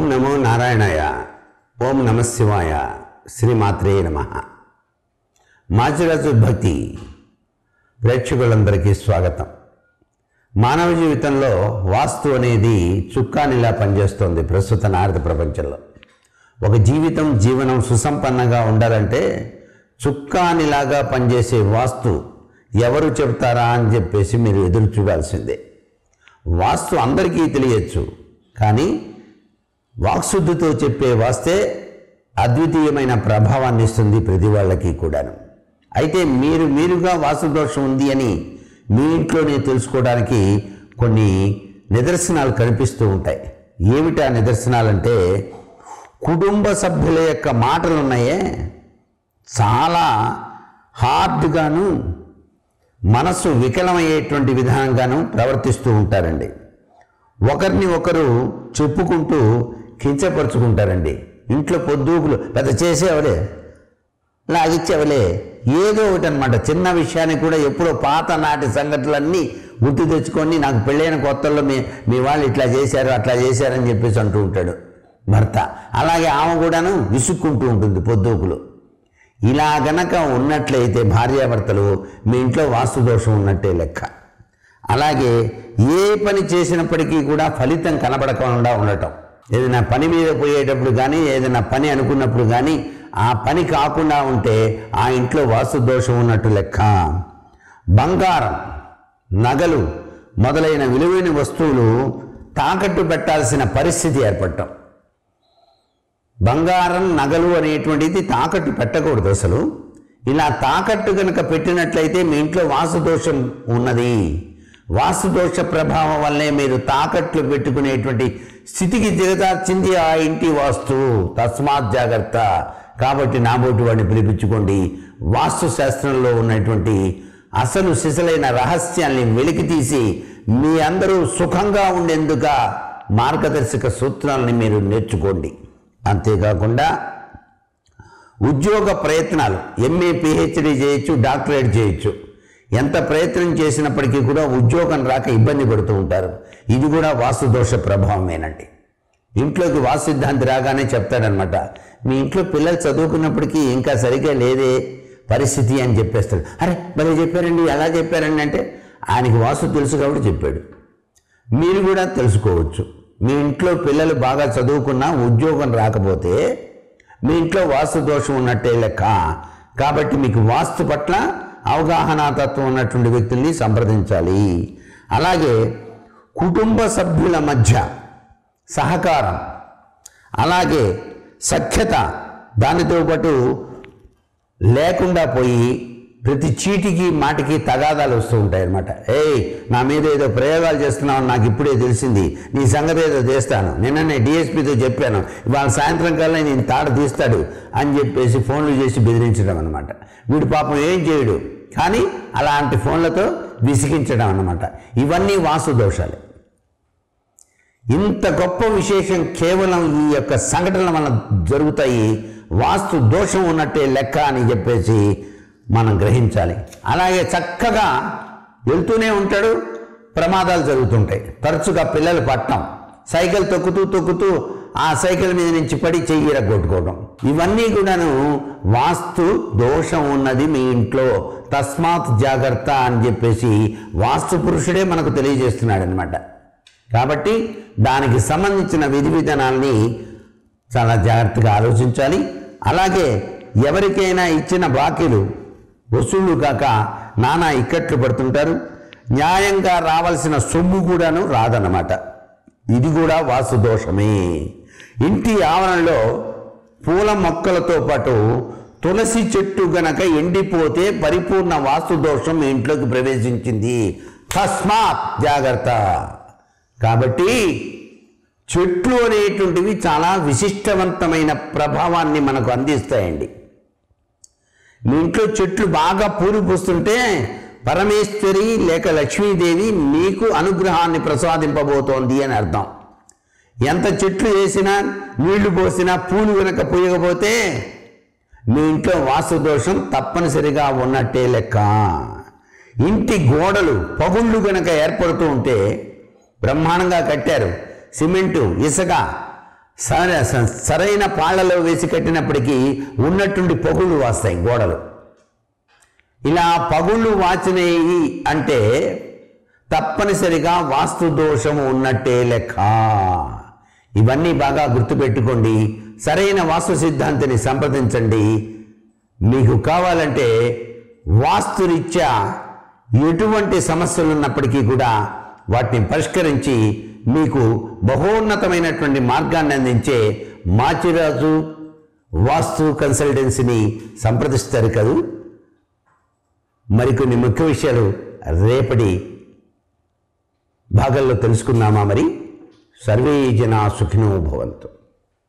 ఓం నమో నారాయణాయ ఓం నమ శివాయ శ్రీమాత్రే నమ మాచిరాజు భక్తి ప్రేక్షకులందరికీ స్వాగతం మానవ జీవితంలో వాస్తు అనేది చుక్కానిలా పనిచేస్తోంది ప్రస్తుత నారద ప్రపంచంలో ఒక జీవితం జీవనం సుసంపన్నంగా ఉండాలంటే చుక్కానిలాగా పనిచేసే వాస్తు ఎవరు చెప్తారా అని చెప్పేసి మీరు ఎదురు చూడాల్సిందే వాస్తు అందరికీ తెలియచ్చు కానీ వాక్శుద్ధితో చెప్పే వాస్తే అద్వితీయమైన ప్రభావాన్ని ఇస్తుంది ప్రతి వాళ్ళకి కూడాను అయితే మీరు మీరుగా వాస్తుదోషం ఉంది అని మీ ఇంట్లోనే తెలుసుకోవడానికి కొన్ని నిదర్శనాలు కనిపిస్తూ ఉంటాయి ఏమిటి ఆ నిదర్శనాలంటే కుటుంబ సభ్యుల యొక్క మాటలు ఉన్నాయే చాలా హార్డ్గాను మనస్సు వికలమయ్యేటువంటి విధానంగాను ప్రవర్తిస్తూ ఉంటారండి ఒకరిని ఒకరు చెప్పుకుంటూ కించపరుచుకుంటారండి ఇంట్లో పొద్దుగులు పెద్ద చేసేవలే లాగిచ్చేవలే ఏదో ఒకటి అనమాట చిన్న విషయానికి కూడా ఎప్పుడో పాత నాటి సంఘటనలన్నీ గుర్తు తెచ్చుకొని నాకు పెళ్ళైన కొత్తల్లో మీ మీ వాళ్ళు ఇట్లా చేశారు అట్లా చేశారని చెప్పేసి అంటూ ఉంటాడు భర్త అలాగే ఆమె కూడాను విసుక్కుంటూ ఉంటుంది పొద్దుకులు ఇలా గనక ఉన్నట్లయితే భార్యాభర్తలు మీ ఇంట్లో వాస్తు దోషం ఉన్నట్టే లెక్క అలాగే ఏ పని చేసినప్పటికీ కూడా ఫలితం కనబడకుండా ఉండటం ఏదైనా పని మీద పోయేటప్పుడు కానీ ఏదైనా పని అనుకున్నప్పుడు కానీ ఆ పని కాకుండా ఉంటే ఆ ఇంట్లో వాస్తు దోషం ఉన్నట్టు లెక్క బంగారం నగలు మొదలైన విలువైన వస్తువులు తాకట్టు పెట్టాల్సిన పరిస్థితి ఏర్పడటం బంగారం నగలు అనేటువంటిది తాకట్టు పెట్టకూడదు అసలు ఇలా తాకట్టు కనుక పెట్టినట్లయితే మీ ఇంట్లో వాస్తుదోషం ఉన్నది వాస్తుదోష ప్రభావం వల్లే మీరు తాకట్లు పెట్టుకునేటువంటి స్థితికి దిగదార్చింది ఆ ఇంటి వాస్తు తస్మాత్ జాగ్రత్త కాబట్టి నాబోటి వాడిని పిలిపించుకోండి వాస్తు శాస్త్రంలో ఉన్నటువంటి అసలు సిసలైన రహస్యాల్ని వెలికి తీసి మీ అందరూ సుఖంగా ఉండేందుక మార్గదర్శక సూత్రాలని మీరు నేర్చుకోండి అంతేకాకుండా ఉద్యోగ ప్రయత్నాలు ఎంఏ పిహెచ్డి చేయొచ్చు డాక్టరేట్ చేయొచ్చు ఎంత ప్రయత్నం చేసినప్పటికీ కూడా ఉద్యోగం రాక ఇబ్బంది పడుతూ ఉంటారు ఇది కూడా వాస్తుదోష ప్రభావమేనండి ఇంట్లోకి వాస్తు సిద్ధాంతి రాగానే చెప్తాడనమాట మీ ఇంట్లో పిల్లలు చదువుకున్నప్పటికీ ఇంకా సరిగ్గా లేదే పరిస్థితి అని చెప్పేస్తాడు అరే మరి చెప్పారండి ఎలా చెప్పారండి అంటే ఆయనకి వాస్తు తెలుసు కాబట్టి చెప్పాడు మీరు కూడా తెలుసుకోవచ్చు మీ ఇంట్లో పిల్లలు బాగా చదువుకున్నా ఉద్యోగం రాకపోతే మీ ఇంట్లో వాస్తు దోషం ఉన్నట్టే లెక్క కాబట్టి మీకు వాస్తు పట్ల అవగాహన తత్వం ఉన్నటువంటి వ్యక్తుల్ని సంప్రదించాలి అలాగే కుటుంబ సభ్యుల మధ్య సహకారం అలాగే సఖ్యత దానితో పాటు లేకుండా పోయి ప్రతి చీటికి మాటికి తగాదాలు వస్తూ ఉంటాయి అనమాట ఏయ్ నా మీద ఏదో ప్రయోగాలు చేస్తున్నావు నాకు ఇప్పుడే తెలిసింది నీ సంగతి ఏదో చేస్తాను నిన్ననే డిఎస్పీతో చెప్పాను ఇవాళ సాయంత్రం కల్లా నేను తాడ తీస్తాడు అని చెప్పేసి ఫోన్లు చేసి బెదిరించడం అనమాట వీడు పాపం ఏం చేయడు కానీ అలాంటి ఫోన్లతో విసిగించడం అనమాట ఇవన్నీ వాసు దోషాలే ఇంత గొప్ప విశేషం కేవలం ఈ యొక్క సంఘటనల వల్ల జరుగుతాయి వాస్తు దోషం ఉన్నట్టే లెక్క అని చెప్పేసి మనం గ్రహించాలి అలాగే చక్కగా వెళ్తూనే ఉంటాడు ప్రమాదాలు జరుగుతుంటాయి తరచుగా పిల్లలు పట్టం సైకిల్ తొక్కుతూ తొక్కుతూ ఆ సైకిల్ మీద నుంచి పడి చెయ్యి కొట్టుకోవడం ఇవన్నీ కూడాను వాస్తు దోషం ఉన్నది మీ ఇంట్లో తస్మాత్ జాగ్రత్త అని చెప్పేసి వాస్తు పురుషుడే మనకు తెలియజేస్తున్నాడు అనమాట కాబట్టి దానికి సంబంధించిన విధి విధానాల్ని చాలా జాగ్రత్తగా ఆలోచించాలి అలాగే ఎవరికైనా ఇచ్చిన బాకీలు వసూళ్లు కాక నానా ఇక్కట్లు పడుతుంటారు న్యాయంగా రావాల్సిన సొమ్ము కూడాను రాదన్నమాట ఇది కూడా వాస్తు దోషమే ఇంటి ఆవరణలో పూల మొక్కలతో పాటు తులసి చెట్టు గనక ఎండిపోతే పరిపూర్ణ వాస్తు దోషం మీ ఇంట్లోకి ప్రవేశించింది తస్మాత్ జాగ్రత్త కాబట్టి చెట్లు అనేటువంటివి చాలా విశిష్టవంతమైన ప్రభావాన్ని మనకు అందిస్తాయండి మీ ఇంట్లో చెట్లు బాగా పూలు పూస్తుంటే పరమేశ్వరి లేక లక్ష్మీదేవి మీకు అనుగ్రహాన్ని ప్రసాదింపబోతోంది అని అర్థం ఎంత చెట్లు వేసినా నీళ్లు పోసినా పూలు వెనక పూయకపోతే మీ ఇంట్లో వాస్తు దోషం తప్పనిసరిగా ఉన్నట్టే లెక్క ఇంటి గోడలు పగుళ్ళు గనక ఏర్పడుతూ ఉంటే బ్రహ్మాండంగా కట్టారు సిమెంటు ఇసుక సరే స- సరైన పాళ్లలో వేసి కట్టినప్పటికీ ఉన్నట్టుండి పొగుళ్ళు వాస్తాయి గోడలు ఇలా పగుళ్ళు వాచినాయి అంటే తప్పనిసరిగా వాస్తు దోషము ఉన్నట్టే లెక్క ఇవన్నీ బాగా గుర్తుపెట్టుకోండి సరైన వాస్తు సిద్ధాంతిని సంప్రదించండి మీకు కావాలంటే వాస్తురీత్యా ఎటువంటి సమస్యలు ఉన్నప్పటికీ కూడా వాటిని పరిష్కరించి మీకు బహోన్నతమైనటువంటి మార్గాన్ని అందించే మాచిరాజు వాస్తు కన్సల్టెన్సీని సంప్రదిస్తారు కదూ మరికొన్ని ముఖ్య విషయాలు రేపటి భాగంలో తెలుసుకుందామా మరి సర్వే జనా సుఖినో భవంతు